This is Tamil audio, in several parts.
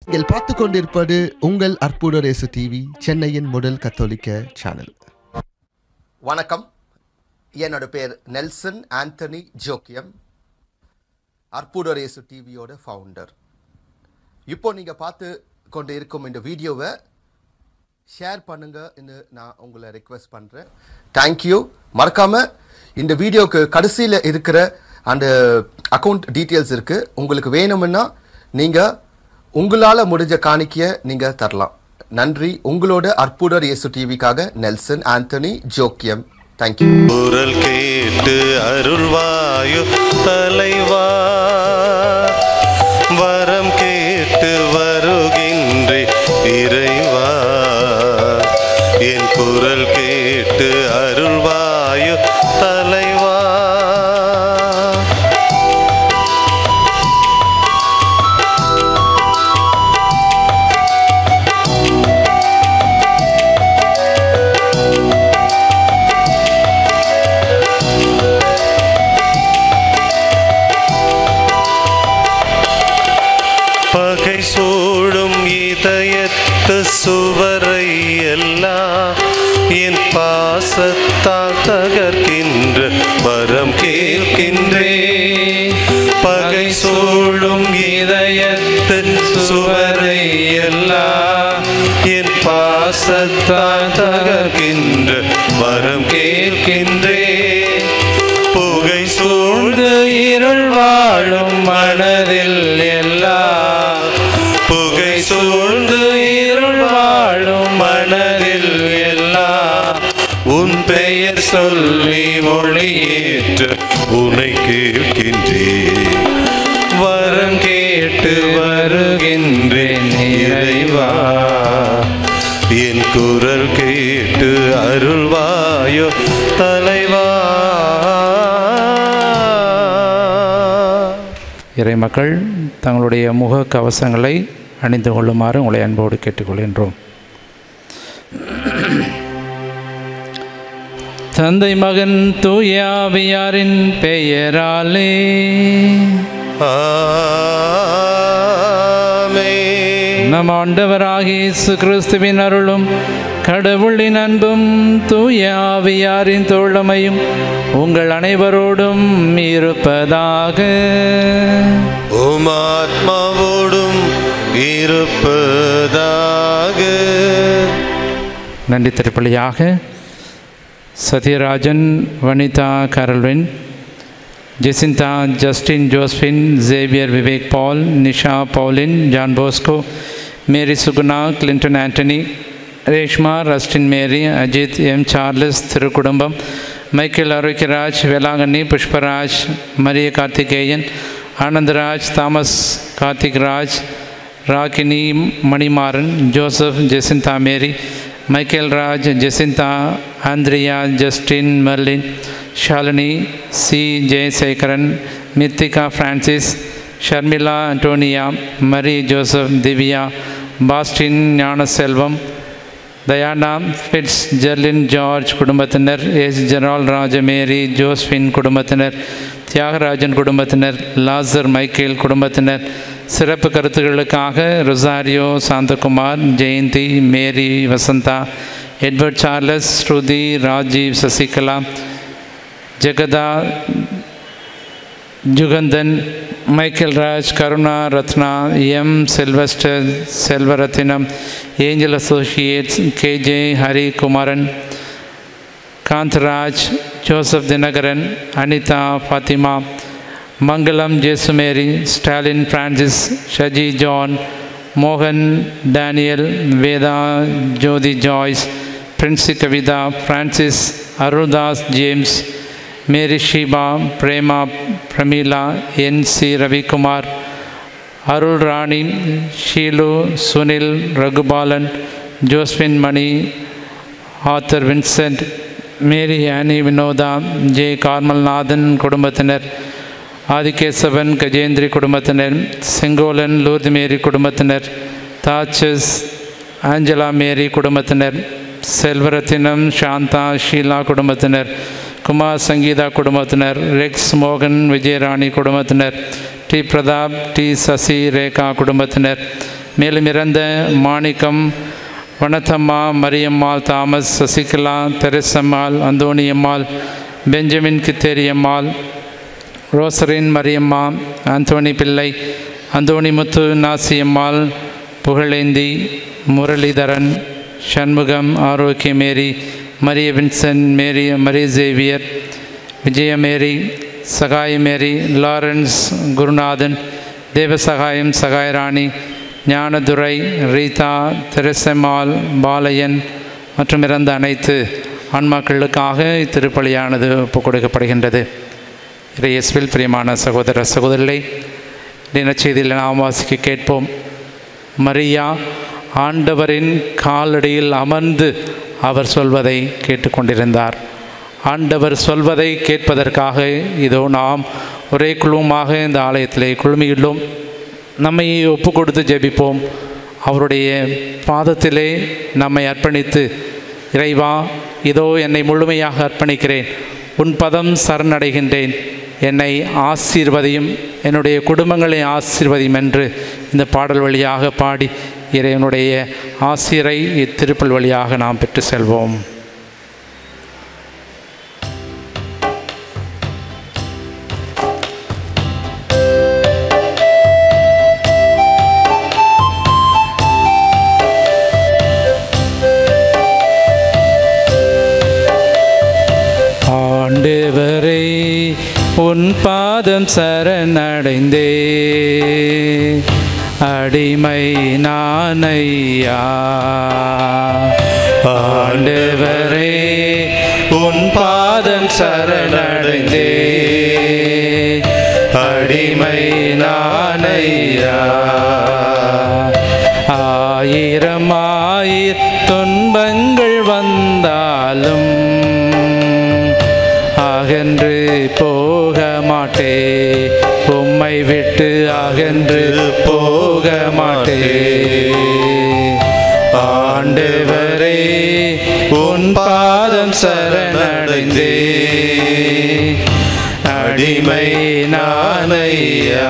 நீங்கள் பார்த்து கொண்டிருப்பது உங்கள் அற்புத ரேசு டிவி சென்னையின் முதல் கத்தோலிக்க சேனல் வணக்கம் என்னோட பேர் நெல்சன் ஆண்டனி ஜோக்கியம் அற்புதரேசு டிவியோட ஃபவுண்டர் இப்போ நீங்கள் பார்த்து கொண்டு இருக்கும் இந்த வீடியோவை ஷேர் பண்ணுங்கன்னு நான் உங்களை ரெக்வெஸ்ட் பண்ணுறேன் தேங்க்யூ மறக்காம இந்த வீடியோக்கு கடைசியில் இருக்கிற அந்த அக்கௌண்ட் டீட்டெயில்ஸ் இருக்குது உங்களுக்கு வேணும்னா நீங்கள் உங்களால் முடிஞ்ச காணிக்கையை நீங்கள் தரலாம் நன்றி உங்களோட அற்புதர் இயேசு டிவிக்காக நெல்சன் ஆண்டனி ஜோக்கியம் தேங்க்யூ குரல் கேட்டு அருள்வாயு தலைவா வரம் கேட்டு வருகின்றே இறைவா என் குரல் கேட்டு அருள்வாயு தலைவா பகை சூழும் இதயத்து சுவரை எல்லாம் என் பாசத்தால் தகர்க்கின்ற வரம் கேட்கின்றே பகை சூழும் இதயத்து சுவரை எல்லாம் என் பாசத்தால் தகர்க்கின்ற வரம் கேட்கின்றே புகை சூழ்ந்து இருள் வாழும் மனதில் எல்லாம் புகை சூழ்ந்து இருள் வாழும் மனதில் எல்லாம் உன் பெயர் சொல்லி மொழியேற்று உனை கேட்கின்றேன் வரம் கேட்டு வருகின்றேன் இறைவா என் குரல் கேட்டு அருள்வாயோ தலைவா இறைமக்கள் தங்களுடைய முக கவசங்களை அணிந்து கொள்ளுமாறு உங்களை அன்போடு கேட்டுக்கொள்கின்றோம் தந்தை மகன் தூயாவியாரின் பெயராலே ஆமென். நம் ஆண்டவராகிய இயேசு கிறிஸ்துவின் அருளும் கடவுளின் அன்பும் தூய ஆவியாரின் தோழமையும் உங்கள் அனைவரோடும் இருப்பதாக உம் ஆத்மாவோடும் இருப்பதாக நன்றி திருப்பலியாக Sathyarajan Vanitha Carlvin Jacintha Justin Josephine Xavier Vivek Paul Nisha Pauline John Bosco Mary Suguna Clinton Anthony Reshma Rustin Mary Ajith M Charles திருக்குடும்பம் Michael Arokiyaraj Velankanni Pushparaj Maria Karthikeyan Anandaraj Thomas Karthikraj Ragini Manimaran Joseph Jacintha Mary Michael Raj Jacintha Andrea Justin Merlin Shalini C Jayasekaran Mithika Francis Sharmila Antonia Marie Joseph Divya Bastin Gnanaselvam Dayana Fitz Jerlin George குடும்பத்தினர் எஸ் ஜெரால் ராஜமேரி ஜோஸ்பின் குடும்பத்தினர் தியாகராஜன் குடும்பத்தினர் லாசர் மைக்கேல் குடும்பத்தினர் சிறப்பு கருத்துக்களுக்காக Rosario Santhakumar Jayanthi Mary Vasantha Edward Charles Shruti Rajiv Sasikala Jegatha Jugandhan Michael Raj Karuna Ratna M Silvester Selvarathinam Angel Associates KJ Harikumaran Kantharaj Joseph Dinakaran Anitha Fathima Mangalam Jesumary Stalin Francis Shaji John மோகன் Daniel Veda Jothi Joyce Princy Kavitha Francis Aruldas James Mary Sheeba Prema Prameela N C Ravikumar Arul Rani Sheelu Sunil Ragubalan Josephine Mani Arthur Vincent Mary ஆனி வினோதா ஜே கார்மல்நாதன் குடும்பத்தினர் ஆதிகேசவன் கஜேந்திரி குடும்பத்தினர் செங்கோலன் லூர்து மேரி குடும்பத்தினர் தாச்சஸ் ஆஞ்சலா மேரி குடும்பத்தினர் செல்வரத்தினம் சாந்தா ஷீலா குடும்பத்தினர் குமார் சங்கீதா குடும்பத்தினர் ரெக்ஸ் மோகன் விஜயராணி குடும்பத்தினர் டி பிரதாப் டி சசி ரேகா குடும்பத்தினர் மேலும் இறந்த Manickam Vanathamma Mariyammal Thomas Sasikala Therasammal Anthoniammal Benjamin Kitheriammal Rosarin Mariyamma Anthony Pillai Anthony Muthu Nasiyammal Pugazhendi Muralidharan Shanmugam Arokiamary Maria Vinson Mary Maria Xavier Vijayamary Sagayamary Lawrence Gurunathan Devasagayam Sagayarani Gnanadurai Rita Therasammal Palaiyan மற்றும் இறந்த அனைத்து ஆன்மாக்களுக்காக இத்திருப்பலியானது ஒப்புக் கொடுக்கப்படுகின்றது இயேசுவில் பிரியமான சகோதர சகோதரிகளை தினச்செய்தியில் நாம் வாசிக்க கேட்போம் மரியா ஆண்டவரின் காலடியில் அமர்ந்து அவர் சொல்வதை கேட்டுக்கொண்டிருந்தார் ஆண்டவர் சொல்வதை கேட்பதற்காக இதோ நாம் ஒரே குழுமமாக இந்த ஆலயத்திலே குழுமியுள்ளோம் நம்மை ஒப்பு கொடுத்து ஜெபிப்போம் அவருடைய பாதத்திலே நம்மை அர்ப்பணித்து இறைவா இதோ என்னை முழுமையாக அர்ப்பணிக்கிறேன் உன் பதம் சரணடைகின்றேன் என்னை ஆசீர்வதியும் என்னுடைய குடும்பங்களை ஆசீர்வதியும் என்று இந்த பாடல் வழியாக பாடி இறைவனுடைய ஆசிரை இத்திருப்பல் வழியாக நாம் பெற்று செல்வோம் ஆண்டவரே உன் பாதம் சரணடைந்தே அடிமை நானையா ஆண்டவரே உன் பாதம் சரணடைந்தே அடிமை நானையா ஆயிரம் ஆயிர துன்பங்கள் வந்தாலும் அகன்று போக மாட்டே உம்மை விட்டு அகன்று போக மாட்டே ஆண்டவரே உன் பாதம் சரணடைந்தே அடிமை நானையா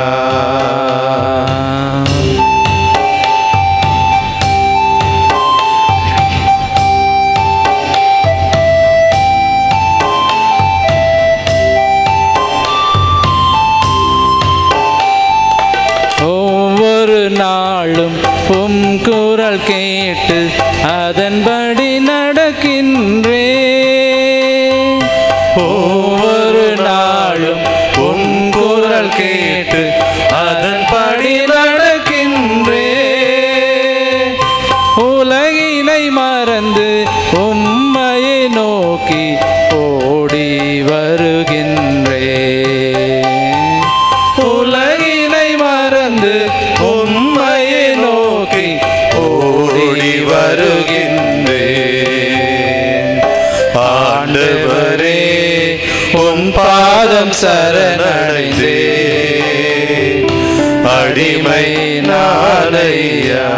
ஒவ்வொரு நாளும் உம் குரல் கேட்டு அதன்படி நடக்கின்றே ஒவ்வொரு நாளும் உம் குரல் கேட்டு அதன்படி நடக்கின்றே உலகினை மறந்து உம்மையை நோக்கி ஓடி வருகின்றே உலகினை மறந்து உம்மையை நோக்கி ஓடி வருகின்றேன் ஆண்டவரே உன் பாதம் சரணடைந்தே அடிமை நானையா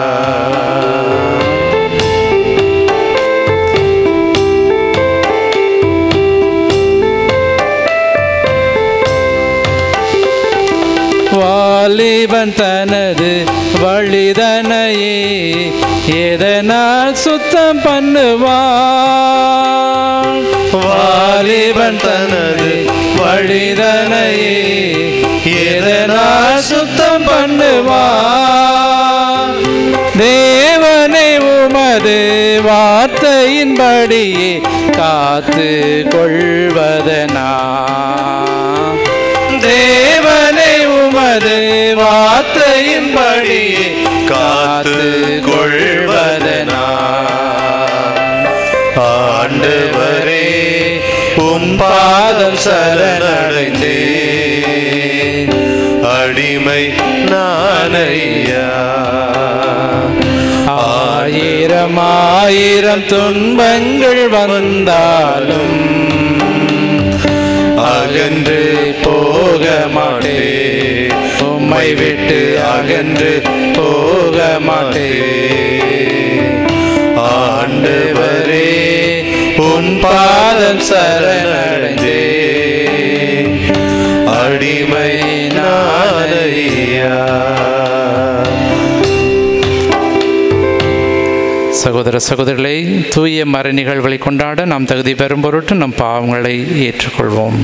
வாலிபன் தனது வழிதனையே எதனால் சுத்தம் பண்ணுவான் வாலிபன் தனது வழிதனையே எதனால் சுத்தம் பண்ணுவான் தேவனை உமது வார்த்தையின்படியே காத்து கொள்வதனா தேவனை உமது வார்த்தையின்படி காத்து கொள்வதனா ஆண்டவரே உம் பாதம் சரணடைந்தே அடிமை நானையா ஆயிரம் ஆயிரம் துன்பங்கள் வந்தாலும் அகன்று போக மாட்டே உம்மை விட்டு அகன்று போக மாட்டே ஆண்டவரே உன் பாதம் சரணடைந்தே அடிமை நானையா சகோதர சகோதரிகளை தூய மர நிகழ்வுகளை கொண்டாட நாம் தகுதி பெறும் பொருட்டு நம் பாவங்களை ஏற்றுக்கொள்வோம்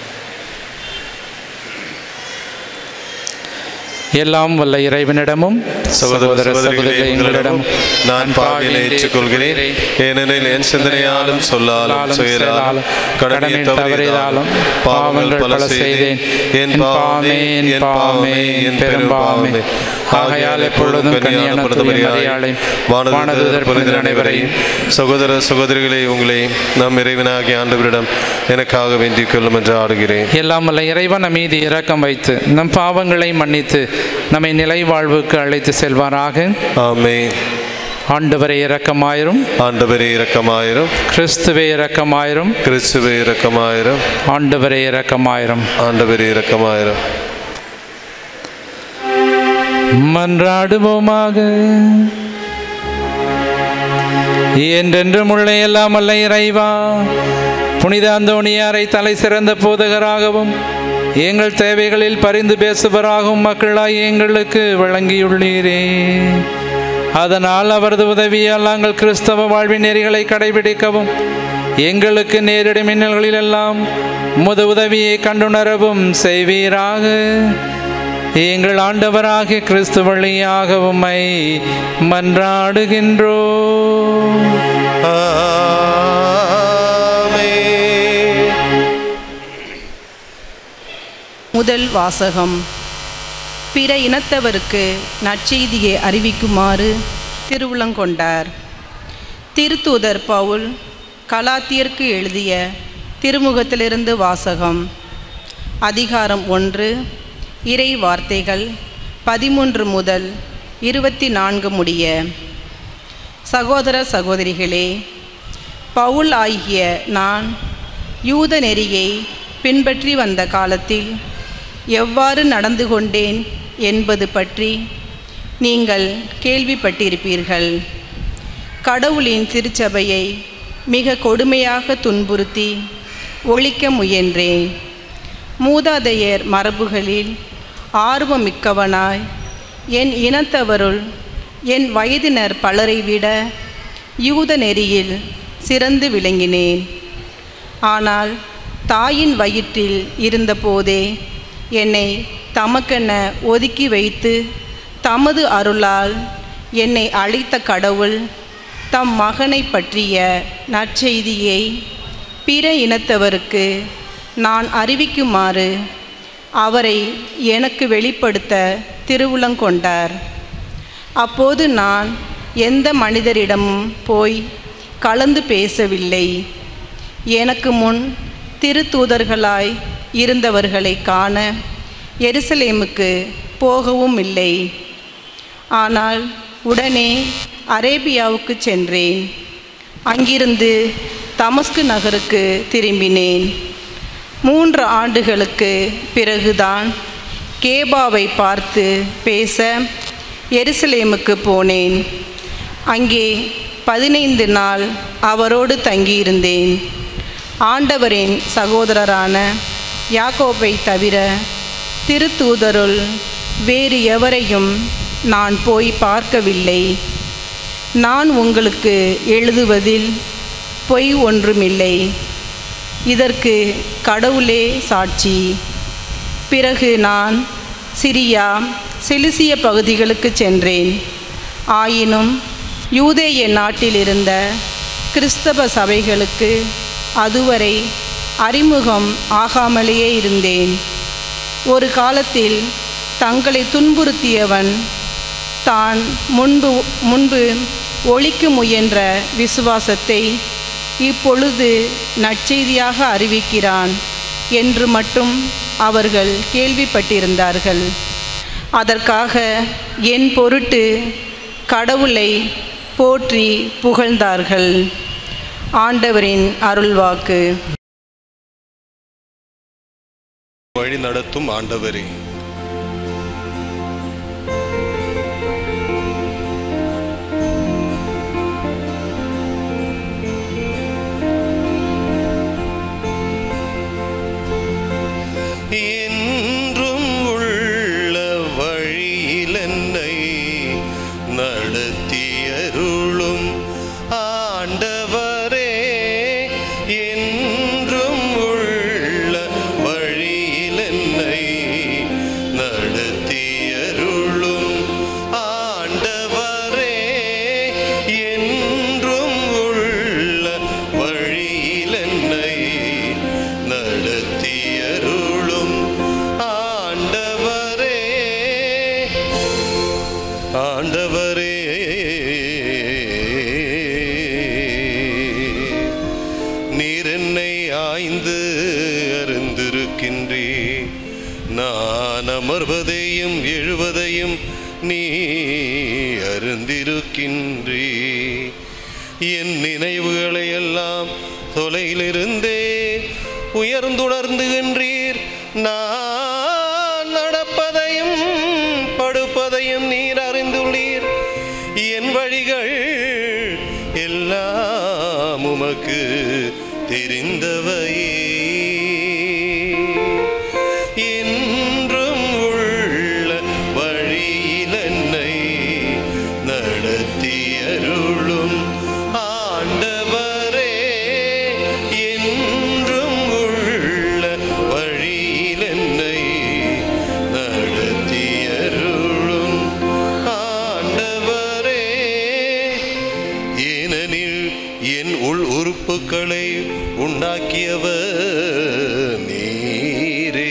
எல்லாம் வல்ல இறைவனிடமும் சகோதர சகோதரிகளே உங்களிடம் நான் பாவியை ஏற்றுக்கொள்கிறேன் ஏனெனில் என் சிந்தனையாலும் சொல்லாலும் செயலாலும் கடனை தவறியதாலும் பாவங்கள் பல செய்தேன் என் பாவமே என் பாவமே என் பெரும் பாவமே ஆகையால் எப்பொழுதும் கன்னியான மரியாதை வானதூதர் புனிதர் அனைவரையும் சகோதர சகோதரிகளே உங்களையும் நம் இறைவனாகிய ஆண்டவரிடம் எனக்காக வேண்டிக் கொள்ளும் என்று ஆடுகிறேன் எல்லாம் வல்ல இறைவன் நம் மீது இரக்கம் வைத்து நம் பாவங்களை மன்னித்து நம்மை நிலை வாழ்வுக்கு அழைத்து செல்வாராக ஆமென் ஆண்டவரை இரக்கமாயிரும் ஆண்டவரே இரக்கமாயிரும் கிறிஸ்துவே இரக்கமாயிரும் கிறிஸ்துவே இரக்கமாயிரும் ஆண்டவரே இரக்கமாயிரும் ஆண்டவரே இரக்கமாயிரும் மன்றாடுவோமாக என்றென்றும் உள்ள எல்லாம் அல்ல இறைவா புனித அந்தோணியாரை தலை சிறந்த போதகராகவும் எங்கள் தேவைகளில் பரிந்து பேசுபவராகவும் மக்களாய் எங்களுக்கு வழங்கியுள்ளீரே அதனால் அவரது உதவியால் நாங்கள் கிறிஸ்தவ வாழ்வின் நெறிகளை கடைபிடிக்கவும் எங்களுக்கு நேரிடும் மின்னல்களிலெல்லாம் உமது உதவியை கண்டுணரவும் செய்வீராக எங்கள் ஆண்டவராகிய கிறிஸ்து வழியாக உம்மை மன்றாடுகின்றோ ஆமென் முதல் வாசகம் பிற இனத்தவருக்கு நற்செய்தியை அறிவிக்குமாறு திருவுளங்கொண்டார் திருத்தூதர் பவுல் கலாத்தியருக்கு எழுதிய திருமுகத்திலிருந்து வாசகம் அதிகாரம் ஒன்று இறை வார்த்தைகள் பதிமூன்று முதல் இருபத்தி நான்கு முடிய சகோதர சகோதரிகளே பவுல் ஆகிய நான் யூத நெறியை பின்பற்றி வந்த காலத்தில் எவ்வாறு நடந்து கொண்டேன் என்பது பற்றி நீங்கள் கேள்விப்பட்டிருப்பீர்கள் கடவுளின் திருச்சபையை மிக கொடுமையாக துன்புறுத்தி ஒழிக்க முயன்றேன் மூதாதையர் மரபுகளில் ஆர்வமிக்கவனாய் என் இனத்தவருள் என் வயதினர் பலரை விட யூத நெறியில் சிறந்து விளங்கினேன் ஆனால் தாயின் வயிற்றில் இருந்தபோதே என்னை தமக்கென ஒதுக்கி வைத்து தமது அருளால் என்னை அழைத்த கடவுள் தம் மகனை பற்றிய நற்செய்தியை பிற இனத்தவருக்கு நான் அறிவிக்குமாறு அவரை எனக்கு வெளிப்படுத்த திருவுளங்கொண்டார் அப்போது நான் எந்த மனிதரிடமும் போய் கலந்து பேசவில்லை எனக்கு முன் திருத்தூதர்களாய் இருந்தவர்களை காண எருசலேமுக்கு போகவும் இல்லை ஆனால் உடனே அரேபியாவுக்கு சென்றேன் அங்கிருந்து தமஸ்கு நகருக்கு திரும்பினேன் மூன்று ஆண்டுகளுக்கு பிறகுதான் கேபாவை பார்த்து பேச எருசலேமுக்கு போனேன் அங்கே பதினைந்து நாள் அவரோடு தங்கியிருந்தேன் ஆண்டவரின் சகோதரரான யாக்கோபை தவிர திருத்தூதருள் வேறு எவரையும் நான் போய் பார்க்கவில்லை நான் உங்களுக்கு எழுதுவதில் பொய் ஒன்றுமில்லை இதற்கு கடவுளே சாட்சி பிறகு நான் சிரியா சிலிசிய பகுதிகளுக்கு சென்றேன் ஆயினும் யூதேய நாட்டில் இருந்த கிறிஸ்தவ சபைகளுக்கு அதுவரை அறிமுகம் ஆகாமலேயே இருந்தேன் ஒரு காலத்தில் தங்களை துன்புறுத்தியவன் தான் முன்பு முன்பு ஒழிக்க முயன்ற விசுவாசத்தை இப்பொழுது நற்செய்தியாக அறிவிக்கிறான் என்று மட்டும் அவர்கள் கேள்விப்பட்டிருந்தார்கள் அதற்காக என் பொருட்டு கடவுளை போற்றி புகழ்ந்தார்கள் ஆண்டவரின் அருள்வாக்கு வழி நடத்தும் ஆண்டவரே என்றும் உள்ள வழியில் என்னை நடத்தியருளும் அமர்வதையும் எழுவதையும் நீ அருந்திருக்கின்றே என் நினைவுகளை எல்லாம் தொலையிலிருந்தே உயர்ந்துணர்ந்துகின்றீர் நான் நடப்பதையும் படுப்பதையும் நீர் அறிந்துள்ளீர் என் வழிகள் எல்லாம் உமக்கு தெரிந்தவையே என்றும் உள்ள வழியில் என்னை நடத்தியருளும் ஆண்டவரே என்றும் உள்ள வழியில் என்னை நடத்தியருளும் ஆண்டவரே ஏனெனில் என் உள் உறுப்புகளை உண்டாக்கியவர் நீரே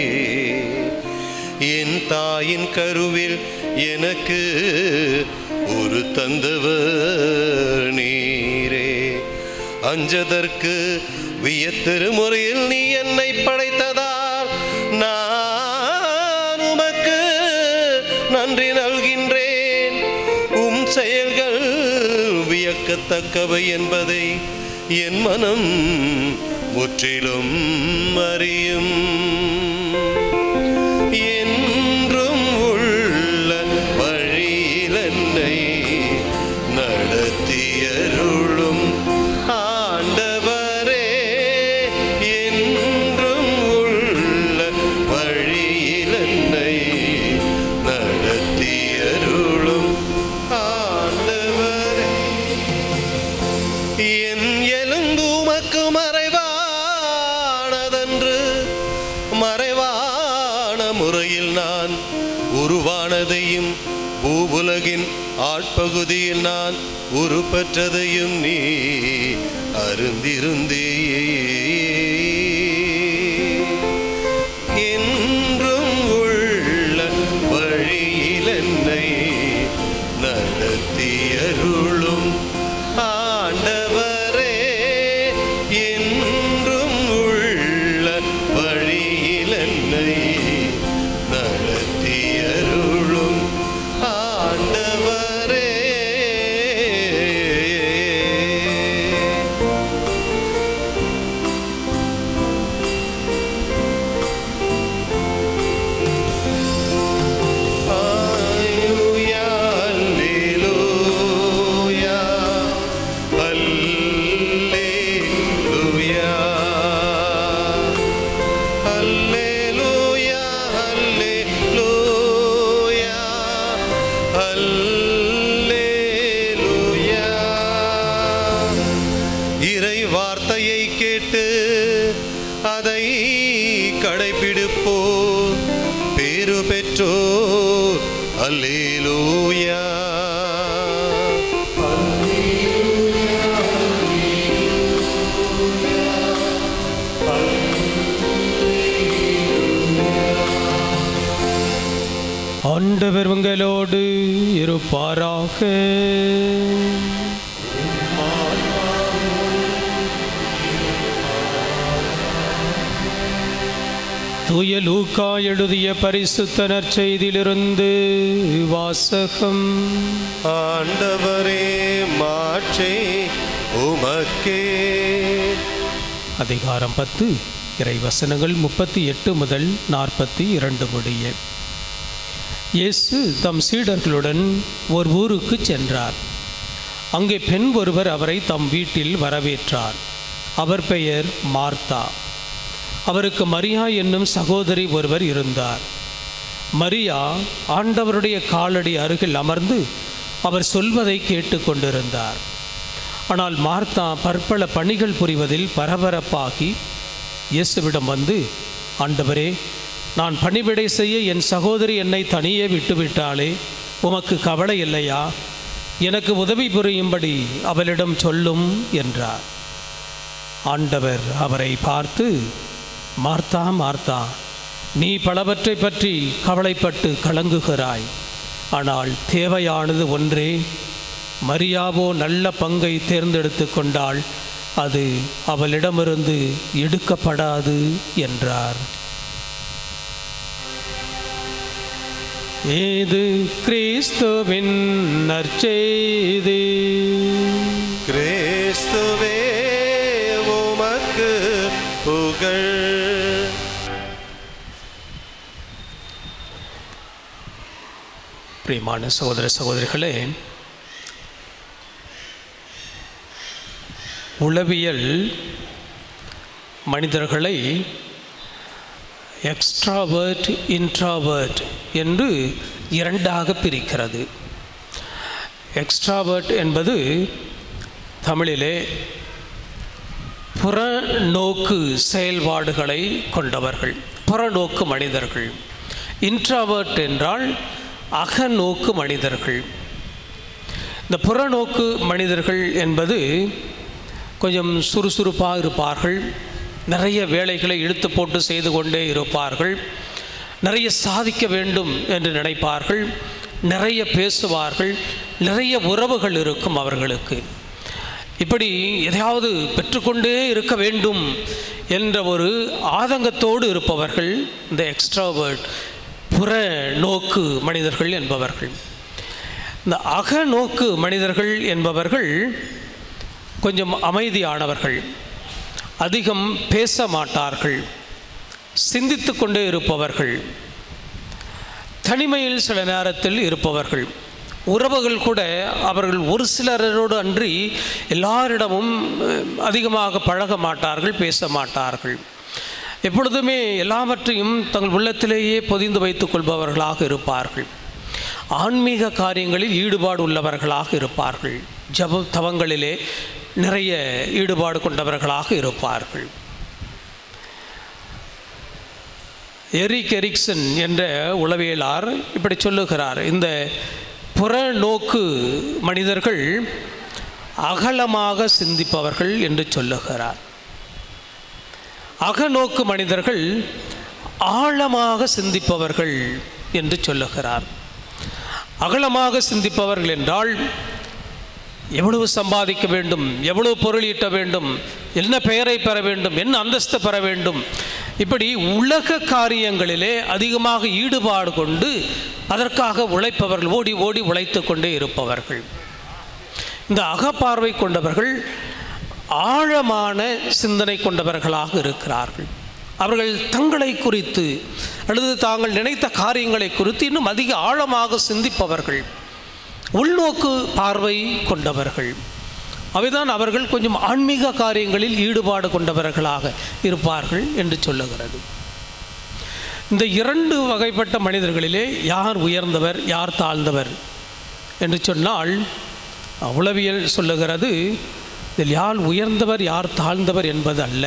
என் தாயின் கருவில் எனக்கு ஒரு தந்தவர் நீரே அஞ்சதற்கு வியத்திரு முறையில் நீ என்னை படைத்ததால் நான் உமக்கு நன்றி நல்கின்றேன் உம் செயல்கள் வியக்கத்தக்கவை என்பதை என் மனம் முற்றிலும் அறியும் என்றும் உள்ள வழியில் என்னை நடத்தியருளும் ஆண்டவரே என்றும் உள்ள வழியில் என்னை நடத்தியருளும் ஆண்டவரே என் எலும்பு உமக்கு மறைவானதன்று மறைவான முறையில் நான் உருவானதையும் பூவுலகின் ஆட்பகுதியில் நான் உருப்பெற்றதையும் நீ அருந்திருந்தே என்றும் உள்ள வழியில் என்னை நடத்தியருளும் ஆண்டவரே என்றும் உள்ள வழியில் என்னை நடத்தியருளும் ஆண்டவரே Alleluia, alleluia, alleluia. Alleluia, alleluia, alleluia. இறை வார்த்தையை கேட்டு அதை கடைபிடிப்போர் பேரு பெற்றோர் அல்லேலூயா ஆண்டவர் உங்களோடு இருப்பாராக தூய லூக்கா எழுதிய பரிசுத்த நற்செய்தியிலிருந்து வாசகம் ஆண்டவரே மாட்சி உமக்கே அதிகாரம் பத்து இறை வசனங்கள் முப்பத்தி எட்டு முதல் நாற்பத்தி இரண்டு முடிய இயேசு தம் சீடர்களுடன் ஒரு ஊருக்கு சென்றார் அங்கே பெண் ஒருவர் அவரை தம் வீட்டில் வரவேற்றார் அவர் பெயர் மார்த்தா அவருக்கு மரியா என்னும் சகோதரி ஒருவர் இருந்தார் மரியா ஆண்டவருடைய காலடி அருகில் அமர்ந்து அவர் சொல்வதை கேட்டுக்கொண்டிருந்தார் ஆனால் மார்த்தா பற்பல பணிகள் புரிவதில் பரபரப்பாகி இயேசுவிடம் வந்து ஆண்டவரே நான் பணிவிடை செய்ய என் சகோதரி என்னை தனியே விட்டுவிட்டாளே உமக்கு கவலை இல்லையா எனக்கு உதவி புரியும்படி அவளிடம் சொல்லும் என்றார் ஆண்டவர் அவரை பார்த்து மார்த்தா மார்த்தா நீ பலவற்றை பற்றி கவலைப்பட்டு கலங்குகிறாய் ஆனால் தேவையானது ஒன்றே மரியாவோ நல்ல பங்கை தேர்ந்தெடுத்து கொண்டால் அது அவளிடமிருந்து எடுக்கப்படாது என்றார் இது கிறிஸ்துவின் நற்செய்தி கிறிஸ்துவே உமக்கு புகழ் பிரியமான சகோதர சகோதரிகளே உளவியல் மனிதர்களை எக்ஸ்ட்ராவர்ட் இன்ட்ராவர்ட் என்று இரண்டாக பிரிக்கிறது எக்ஸ்ட்ராவர்ட் என்பது தமிழிலே புறநோக்கு செயல்பாடுகளை கொண்டவர்கள் புறநோக்கு மனிதர்கள் இன்ட்ராவர்ட் என்றால் அகநோக்கு மனிதர்கள் இந்த புறநோக்கு மனிதர்கள் என்பது கொஞ்சம் சுறுசுறுப்பாக இருப்பார்கள் நிறைய வேலைகளை இழுத்து போட்டு செய்து கொண்டே இருப்பார்கள் நிறைய சாதிக்க வேண்டும் என்று நினைப்பார்கள் நிறைய பேசுவார்கள் நிறைய உறவுகள் இருக்கும் அவர்களுக்கு இப்படி எதையாவது பெற்றுக்கொண்டே இருக்க வேண்டும் என்ற ஒரு ஆதங்கத்தோடு இருப்பவர்கள் இந்த எக்ஸ்ட்ராவேர்ட் புற நோக்கு மனிதர்கள் என்பவர்கள் இந்த அகநோக்கு மனிதர்கள் என்பவர்கள் கொஞ்சம் அமைதியானவர்கள் அதிகம் பேச மாட்டார்கள் சிந்தித்து கொண்டே இருப்பவர்கள் தனிமையில் சில நேரத்தில் இருப்பவர்கள் உறவுகள் கூட அவர்கள் ஒரு சிலரோடு அன்றி எல்லாரிடமும் அஹ், அதிகமாக பழக மாட்டார்கள் பேச மாட்டார்கள் எப்பொழுதுமே எல்லாவற்றையும் தங்கள் உள்ளத்திலேயே பொதிந்து வைத்துக் கொள்பவர்களாக இருப்பார்கள் ஆன்மீக காரியங்களில் ஈடுபாடு உள்ளவர்களாக இருப்பார்கள் ஜப தவங்களிலே நிறைய ஈடுபாடு கொண்டவர்களாக இருப்பார்கள் எரிக் எரிக்சன் என்ற உளவியலார் இப்படி சொல்லுகிறார் இந்த புறநோக்கு மனிதர்கள் அகலமாக சிந்திப்பவர்கள் என்று சொல்லுகிறார் அகநோக்கு மனிதர்கள் ஆழமாக சிந்திப்பவர்கள் என்று சொல்லுகிறார் அகலமாக சிந்திப்பவர்கள் என்றால் எவ்வளவு சம்பாதிக்க வேண்டும் எவ்வளவு பொருள் ஈட்ட வேண்டும் என்ன பெயரை பெற வேண்டும் என்ன அந்தஸ்து பெற வேண்டும் இப்படி உலக காரியங்களிலே அதிகமாக ஈடுபாடு கொண்டு அதற்காக உழைப்பவர்கள் ஓடி ஓடி உழைத்து கொண்டே இருப்பவர்கள் இந்த அகப்பார்வை கொண்டவர்கள் ஆழமான சிந்தனை கொண்டவர்களாக இருக்கிறார்கள் அவர்கள் தங்களை குறித்து அல்லது தாங்கள் நினைத்த காரியங்களை குறித்து இன்னும் அதிக ஆழமாக சிந்திப்பவர்கள் உள்நோக்கு பார்வை கொண்டவர்கள் அவைதான் அவர்கள் கொஞ்சம் ஆன்மீக காரியங்களில் ஈடுபாடு கொண்டவர்களாக இருப்பார்கள் என்று சொல்லுகிறது இந்த இரண்டு வகைப்பட்ட மனிதர்களிலே யார் உயர்ந்தவர் யார் தாழ்ந்தவர் என்று சொன்னால் உளவியல் சொல்லுகிறது இதில் யார் உயர்ந்தவர் யார் தாழ்ந்தவர் என்பது அல்ல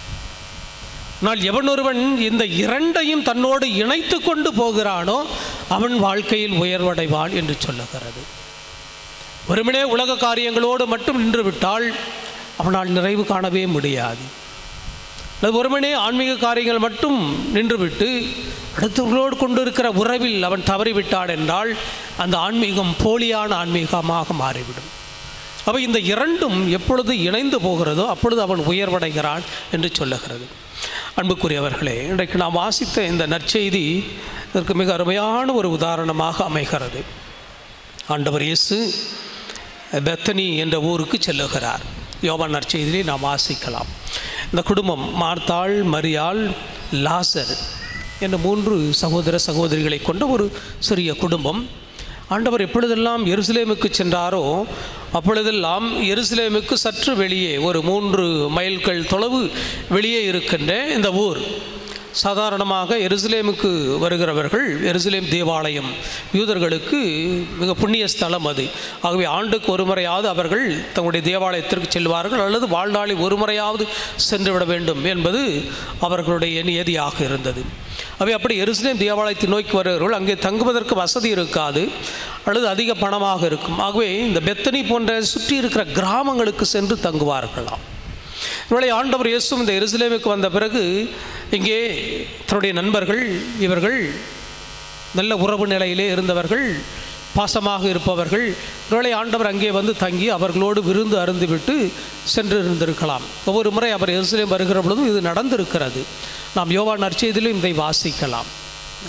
ஆனால் எவனொருவன் இந்த இரண்டையும் தன்னோடு இணைத்து கொண்டு போகிறானோ அவன் வாழ்க்கையில் உயர்வடைவான் என்று சொல்லுகிறது வெறுமனே உலக காரியங்களோடு மட்டும் நின்று விட்டால் அவனால் நிறைவு காணவே முடியாது அது ஒருவனே ஆன்மீக காரியங்கள் மட்டும் நின்றுவிட்டு அடுத்தவர்களோடு கொண்டு இருக்கிற உறவில் அவன் தவறிவிட்டான் என்றால் அந்த ஆன்மீகம் போலியான ஆன்மீகமாக மாறிவிடும் அப்போ இந்த இரண்டும் எப்பொழுது இணைந்து போகிறதோ அப்பொழுது அவன் உயர்வடைகிறான் என்று சொல்லுகிறது அன்புக்குரியவர்களே இன்றைக்கு நாம் வாசித்த இந்த நற்செய்தி இதற்கு மிக அருமையான ஒரு உதாரணமாக அமைகிறது ஆண்டவர் இயேசு பெத்தனி என்ற ஊருக்கு செல்லுகிறார் யோவான் நற்செய்தியை நாம் வாசிக்கலாம் இந்த குடும்பம் மார்த்தாள் மரியாள் லாசர் என்ற மூன்று சகோதர சகோதரிகளை கொண்ட ஒரு சிறிய குடும்பம் ஆண்டவர் எப்பொழுதெல்லாம் எருசலேமுக்கு சென்றாரோ அப்பொழுதெல்லாம் எருசலேமுக்கு சற்று வெளியே ஒரு மூன்று மைல்கள் தொலைவு வெளியே இருக்கின்ற இந்த ஊர் சாதாரணமாக எருசலேமுக்கு வருகிறவர்கள் எருசலேம் தேவாலயம் யூதர்களுக்கு மிக புண்ணிய ஸ்தலம் அது ஆகவே ஆண்டுக்கு ஒரு முறையாவது அவர்கள் தங்களுடைய தேவாலயத்திற்கு செல்வார்கள் அல்லது வாழ்நாளில் ஒரு முறையாவது சென்று விட வேண்டும் என்பது அவர்களுடைய நியதியாக இருந்தது அவை அப்படி எருசலேம் தேவாலயத்தை நோக்கி வருகிறவர்கள் அங்கே தங்குவதற்கு வசதி இருக்காது அல்லது அதிக பணமாக இருக்கும் ஆகவே இந்த பெத்தனி போன்ற சுற்றி இருக்கிற கிராமங்களுக்கு சென்று தங்குவார்களாம் இவளை ஆண்டவர் இயேசும் இந்த எருசலேமுக்கு வந்த பிறகு இங்கே தன்னுடைய நண்பர்கள் இவர்கள் நல்ல உறவு நிலையிலே இருந்தவர்கள் பாசமாக இருப்பவர்கள் இவளை ஆண்டவர் அங்கே வந்து தங்கி அவர்களோடு விருந்து அருந்துவிட்டு சென்று இருந்திருக்கலாம் ஒவ்வொரு முறை அவர் எருசலேம் வருகிற பொழுதும் இது நடந்திருக்கிறது நாம் யோவா நற்செய்தியிலும் இதை வாசிக்கலாம்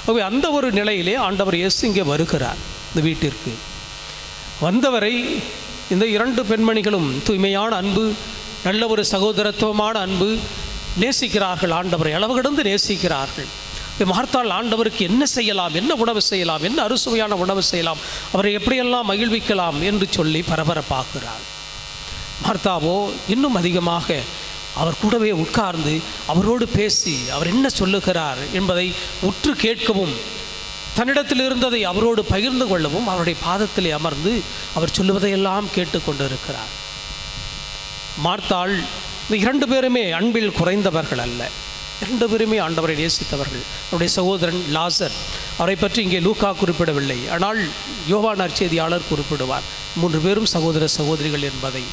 ஆகவே அந்த ஒரு நிலையிலே ஆண்டவர் இயேசு இங்கே வருகிறார் இந்த வீட்டிற்கு வந்தவரை இந்த இரண்டு பெண்மணிகளும் தூய்மையான அன்பு நல்ல ஒரு சகோதரத்துவமான அன்பு நேசிக்கிறார்கள் ஆண்டவரை அளவு கடந்து நேசிக்கிறார்கள் இப்ப மார்த்தாள் ஆண்டவருக்கு என்ன செய்யலாம் என்ன உணவு செய்யலாம் என்ன அறுசுவையான உணவு செய்யலாம் அவரை எப்படியெல்லாம் மகிழ்விக்கலாம் என்று சொல்லி பரபரப்பாகிறார் மார்த்தாவோ இன்னும் அதிகமாக அவர் கூடவே உட்கார்ந்து அவரோடு பேசி அவர் என்ன சொல்லுகிறார் என்பதை உற்று கேட்கவும் தன்னிடத்தில் இருந்ததை அவரோடு பகிர்ந்து கொள்ளவும் அவருடைய பாதத்திலே அமர்ந்து அவர் சொல்லுவதையெல்லாம் கேட்டுக்கொண்டிருக்கிறார் மார்த்தாள் இந்த இரண்டு பேருமே அன்பில் குறைந்தவர்கள் அல்ல இரண்டு பேருமே ஆண்டவரை நேசித்தவர்கள் அவருடைய சகோதரன் லாசர் அவரை பற்றி இங்கே லூக்கா குறிப்பிடவில்லை ஆனால் யோவான் நற்செய்தியாளர் குறிப்பிடுவார் மூன்று பேரும் சகோதர சகோதரிகள் என்பதை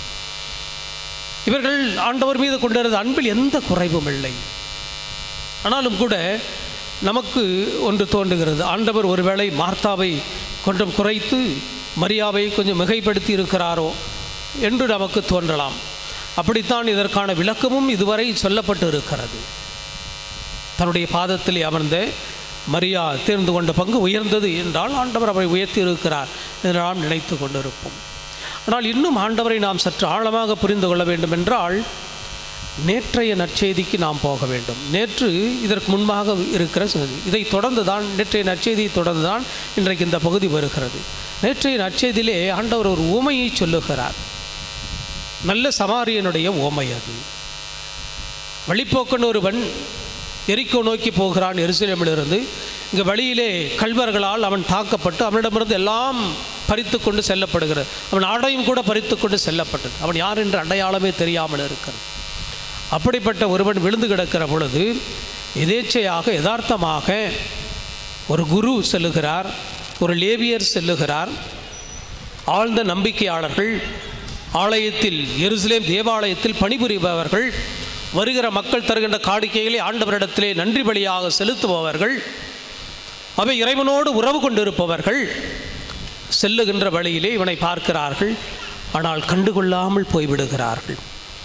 இவர்கள் ஆண்டவர் மீது கொண்டிருந்த அன்பில் எந்த குறைவும் இல்லை ஆனாலும் கூட நமக்கு ஒன்று தோன்றுகிறது ஆண்டவர் ஒருவேளை மார்த்தாவை கொஞ்சம் குறைத்து மரியாவை கொஞ்சம் மிகைப்படுத்தி இருக்கிறாரோ என்று நமக்கு தோன்றலாம் அப்படித்தான் இதற்கான விளக்கமும் இதுவரை சொல்லப்பட்டு இருக்கிறது தன்னுடைய பாதத்தில் அமர்ந்த மரியா தேர்ந்து கொண்ட பங்கு உயர்ந்தது என்றால் ஆண்டவர் அவரை உயர்த்தி இருக்கிறார் என்று நாம் நினைத்து கொண்டிருப்போம் ஆனால் இன்னும் ஆண்டவரை நாம் சற்று ஆழமாக புரிந்து கொள்ள வேண்டும் என்றால் நேற்றைய நற்செய்திக்கு நாம் போக வேண்டும் நேற்று இதற்கு முன்பாக இருக்கிற செய்தி. இதை தொடர்ந்து தான் நேற்றைய நற்செய்தியை தொடர்ந்து தான் இன்றைக்கு இந்த பகுதி வருகிறது நேற்றைய நற்செய்தியிலே ஆண்டவர் ஒரு உமையை சொல்லுகிறார் நல்ல சமாரியனுடைய ஓமை அது வழிப்போக்கன் ஒருவன் எரிக்கோ நோக்கி போகிறான் எருசலேமிலிருந்து இங்கே வழியிலே கல்வர்களால் அவன் தாக்கப்பட்டு அவனிடமிருந்து எல்லாம் பறித்து கொண்டு செல்லப்படுகிறது அவன் ஆடையும் கூட பறித்து கொண்டு செல்லப்பட்டது அவன் யார் என்ற அடையாளமே தெரியாமல் இருக்கிறது அப்படிப்பட்ட ஒருவன் விழுந்து கிடக்கிற பொழுது எதேச்சையாக யதார்த்தமாக ஒரு குரு செல்லுகிறார் ஒரு லேவியர் செல்லுகிறார் ஆழ்ந்த நம்பிக்கையாளர்கள் ஆலயத்தில் எருசலேம் தேவாலயத்தில் பணிபுரிபவர்கள் வருகிற மக்கள் தருகின்ற காணிக்கைகளை ஆண்டவரிடத்திலே நன்றி பலியாக செலுத்துபவர்கள் அவை இறைவனோடு உறவு கொண்டிருப்பவர்கள் செல்லுகின்ற வழியிலே இவனை பார்க்கிறார்கள் ஆனால் கண்டுகொள்ளாமல் போய்விடுகிறார்கள்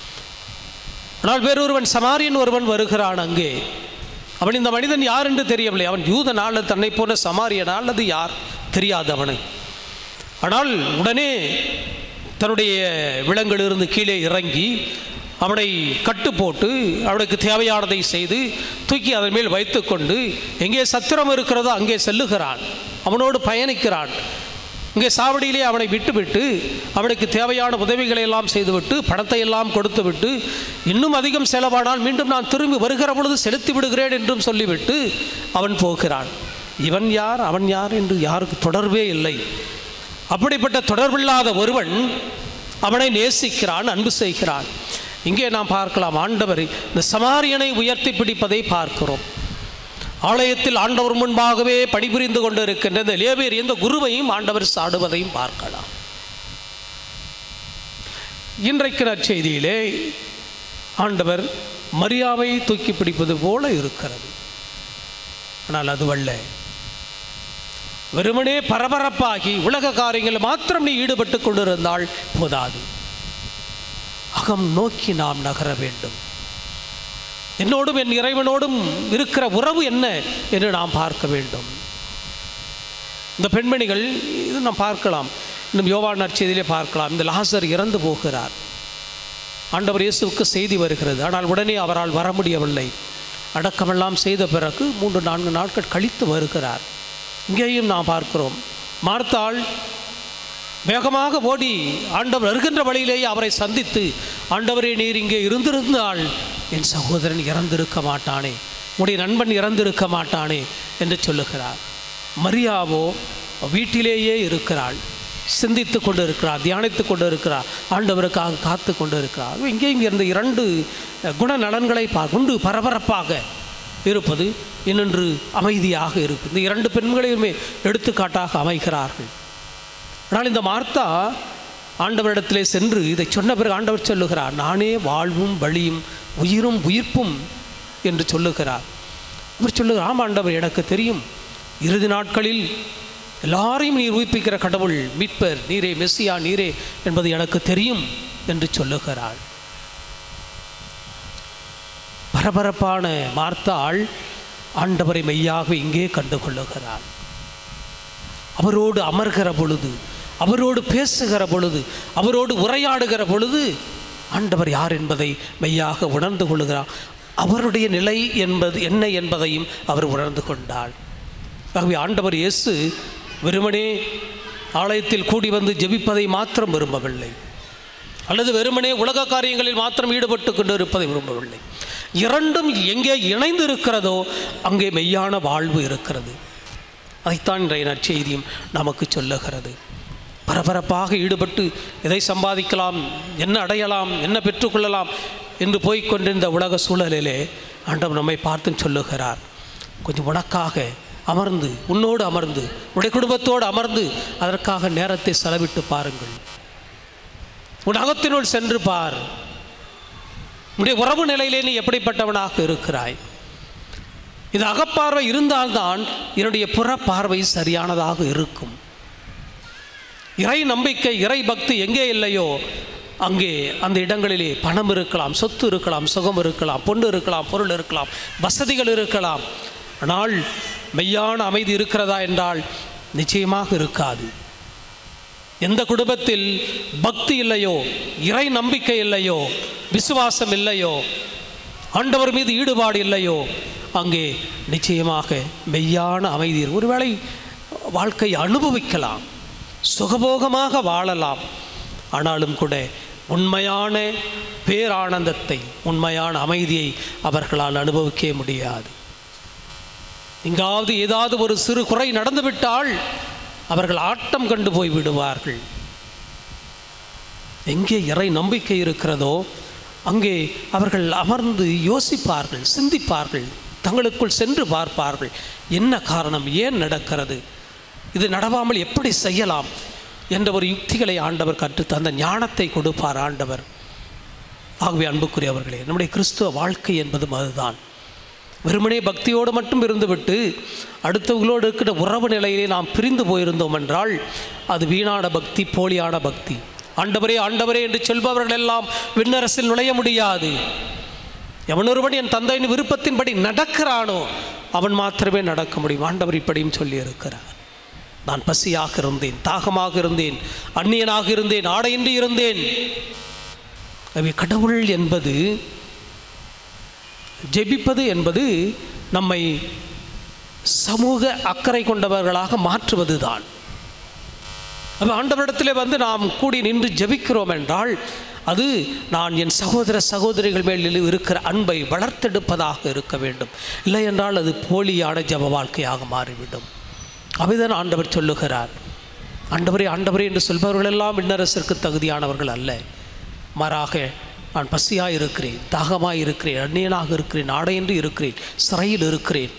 ஆனால் வேறொருவன் சமாரியன் ஒருவன் வருகிறான் அங்கே அவன் இந்த மனிதன் யார் என்று தெரியவில்லை அவன் யூதனா அல்லது தன்னை போன்ற சமாரியனா அல்லது யார் தெரியாது அவனை ஆனால் உடனே தன்னுடைய விலங்கிலிருந்து கீழே இறங்கி அவனை கட்டு போட்டு அவனுக்கு தேவையானதை செய்து தூக்கி அதன் மேல் வைத்துக்கொண்டு எங்கே சத்திரம் இருக்கிறதோ அங்கே செல்லுகிறான் அவனோடு பயணிக்கிறான் இங்கே சாவடியிலே அவனை விட்டுவிட்டு அவனுக்கு தேவையான உதவிகளை எல்லாம் செய்துவிட்டு பணத்தை எல்லாம் கொடுத்துவிட்டு இன்னும் அதிகம் செலவானால் மீண்டும் நான் திரும்பி வருகிற பொழுது செலுத்தி விடுகிறேன் என்றும் சொல்லிவிட்டு அவன் போகிறான் இவன் யார் அவன் யார் என்று யாருக்கு தொடர்பே இல்லை அப்படிப்பட்ட தொடர்பில்லாத ஒருவன் அவனை நேசிக்கிறான் அன்பு செய்கிறான் இங்கே நாம் பார்க்கலாம் ஆண்டவர் இந்த சமாரியனை உயர்த்தி பிடிப்பதை பார்க்கிறோம் ஆலயத்தில் ஆண்டவர் முன்பாகவே பணிபுரிந்து கொண்டு இருக்கின்ற இந்த லேவியர் இந்த குருவையும் ஆண்டவர் சாடுவதையும் பார்க்கலாம் இன்றைக்கு நற்செய்தியிலே ஆண்டவர் மரியாவை தூக்கி பிடிப்பது போல இருக்கிறது ஆனால் அதுவல்ல வெறுமனே பரபரப்பாகி உலக காரியங்கள் மாத்திரம் நீ ஈடுபட்டு கொண்டிருந்தால் போதாது அகம் நோக்கி நாம் நகர வேண்டும் என்னோடும் என் இறைவனோடும் இருக்கிற உறவு என்ன என்று நாம் பார்க்க வேண்டும் இந்த பெண்மணிகள் இது நாம் பார்க்கலாம் இன்னும் யோவான் நற்செய்தியிலே பார்க்கலாம் இந்த லாசர் இறந்து போகிறார் ஆண்டவர் இயேசுவுக்கு செய்தி வருகிறது ஆனால் உடனே அவரால் வர முடியவில்லை அடக்கமெல்லாம் செய்த பிறகு மூன்று நான்கு நாட்கள் கழித்து வருகிறார் இங்கேயும் நாம் பார்க்கிறோம் மார்த்தாள் வேகமாக ஓடி ஆண்டவர் வருகின்ற வழியிலேயே அவரை சந்தித்து ஆண்டவரே நீர் இங்கே இருந்திருந்தால் என் சகோதரன் இறந்திருக்க மாட்டானே உடைய நண்பன் இறந்திருக்க மாட்டானே என்று சொல்லுகிறார் மரியாவோ வீட்டிலேயே இருக்கிறாள் சிந்தித்து கொண்டு இருக்கிறார் தியானித்து கொண்டு இருக்கிறார் ஆண்டவருக்காக காத்து கொண்டு இருக்கிறார் இங்கேயும் இருந்த இரண்டு குணநலன்களை பார்க்க உண்டு பரபரப்பாக இருப்பது இன்னொன்று அமைதியாக இருப்பது இந்த இரண்டு பெண்களையுமே எடுத்துக்காட்டாக அமைகிறார்கள் ஆனால் இந்த மார்த்தா ஆண்டவரிடத்திலே சென்று இதை சொன்ன பிறகு ஆண்டவர் சொல்லுகிறார் நானே வாழ்வும் வழியும் உயிரும் உயிர்ப்பும் என்று சொல்லுகிறார் அவர் சொல்லுகிறார் ஆம் ஆண்டவர் எனக்கு தெரியும் இறுதி நாட்களில் எல்லாரையும் நீர் உயிர்ப்பிக்கிற கடவுள் மீட்பர் நீரே மெஸ்ஸியா நீரே என்பது எனக்கு தெரியும் என்று சொல்லுகிறாள் பரபரப்பான மார்த்தாள் ஆண்டவரை மெய்யாக இங்கே கண்டு கொள்ளுகிறார் அவரோடு அமர்கிற பொழுது அவரோடு பேசுகிற பொழுது அவரோடு உரையாடுகிற பொழுது ஆண்டவர் யார் என்பதை மெய்யாக உணர்ந்து கொள்கிறார் அவருடைய நிலை என்பது என்ன என்பதையும் அவர் உணர்ந்து கொண்டார் ஆகவே ஆண்டவர் இயேசு வெறுமனே ஆலயத்தில் கூடி வந்து ஜெபிப்பதை மாத்திரம் விரும்பவில்லை அல்லது வெறுமனே உலக காரியங்களில் மாத்திரம் ஈடுபட்டு கொண்டு இருப்பதை விரும்பவில்லை இரண்டும் எங்கே இணைந்து இருக்கிறதோ அங்கே மெய்யான வாழ்வு இருக்கிறது அதைத்தான் இன்றைய நற்செய்தியும் நமக்கு சொல்லுகிறது பரபரப்பாக ஈடுபட்டு எதை சம்பாதிக்கலாம் என்ன அடையலாம் என்ன பெற்றுக்கொள்ளலாம் என்று போய்க் கொண்டிருந்த உலக சூழலிலே ஆண்டவர் நம்மை பார்த்து சொல்லுகிறார் கொஞ்சம் உனக்காக அமர்ந்து உன்னோடு அமர்ந்து உடைய குடும்பத்தோடு அமர்ந்து அதற்காக நேரத்தை செலவிட்டு பாருங்கள் உன் அகத்தினுள் சென்று பார் உன்னுடைய உறவு நிலையிலே நீ எப்படிப்பட்டவனாக இருக்கிறாய் இது அகப்பார்வை இருந்தால்தான் என்னுடைய புற பார்வை சரியானதாக இருக்கும் இறை நம்பிக்கை இறை பக்தி எங்கே இல்லையோ அங்கே அந்த இடங்களிலே பணம் இருக்கலாம் சொத்து இருக்கலாம் சுகம் இருக்கலாம் பொண்ணு இருக்கலாம் பொருள் இருக்கலாம் வசதிகள் இருக்கலாம் ஆனால் மெய்யான அமைதி இருக்கிறதா என்றால் நிச்சயமாக இருக்காது எந்த குடும்பத்தில் பக்தி இல்லையோ இறை நம்பிக்கை இல்லையோ விசுவாசம் இல்லையோ ஆண்டவர் மீது ஈடுபாடு இல்லையோ அங்கே நிச்சயமாக மெய்யான அமைதி இருக்கும். ஒருவேளை வாழ்க்கை அனுபவிக்கலாம் சுகபோகமாக வாழலாம் ஆனாலும் கூட உண்மையான பேரானந்தத்தை உண்மையான அமைதியை அவர்களால் அனுபவிக்க முடியாது எங்காவது ஏதாவது ஒரு சிறு குறை நடந்துவிட்டால் அவர்கள் ஆட்டம் கண்டு போய் விடுவார்கள் எங்கே இறை நம்பிக்கை இருக்கிறதோ அங்கே அவர்கள் அமர்ந்து யோசிப்பார்கள் சிந்திப்பார்கள் தங்களுக்குள் சென்று பார்ப்பார்கள் என்ன காரணம் ஏன் நடக்கிறது இது நடவாமல் எப்படி செய்யலாம் என்ற ஒரு யுக்திகளை ஆண்டவர் கற்றுத் அந்த ஞானத்தை கொடுப்பார் ஆண்டவர் ஆகவே அன்புக்குரியவர்களே நம்முடைய கிறிஸ்துவ வாழ்க்கை என்பதும் அதுதான் வெறுமனே பக்தியோடு மட்டும் இருந்துவிட்டு அடுத்தவர்களோடு இருக்கிற உறவு நிலையிலே நாம் பிரிந்து போயிருந்தோம் என்றால் அது வீணான பக்தி போலியான பக்தி ஆண்டவரே ஆண்டவரே என்று சொல்பவர்கள் எல்லாம் விண்ணரசில் நுழைய முடியாது எவனொருவன் என் தந்தையின் விருப்பத்தின்படி நடக்கிறானோ அவன் மாத்திரமே நடக்க முடியும் ஆண்டவர் இப்படியும் சொல்லியிருக்கிறார் நான் பசியாக இருந்தேன் தாகமாக இருந்தேன் அந்நியனாக இருந்தேன் ஆடையின்றி இருந்தேன் எனவே கடவுள் என்பது ஜெபிப்பது என்பது நம்மை சமூக அக்கறை கொண்டவர்களாக மாற்றுவது தான் அப்ப ஆண்டவரிடத்திலே வந்து நாம் கூடி நின்று ஜெபிக்கிறோம் என்றால் அது நான் என் சகோதர சகோதரிகள் மேல் இருக்கிற அன்பை வளர்த்தெடுப்பதாக இருக்க வேண்டும் இல்லை என்றால் அது போலியான ஜப வாழ்க்கையாக மாறிவிடும் அவைதான் ஆண்டவர் சொல்லுகிறார் ஆண்டவரே ஆண்டவரே என்று சொல்பவர்கள் எல்லாம் விண்ணரசிற்கு தகுதியானவர்கள் அல்ல மாறாக நான் பசியாக இருக்கிறேன் தாகமாக இருக்கிறேன் அந்நியனாக இருக்கிறேன் ஆடையின்றி இருக்கிறேன் சிறையில் இருக்கிறேன்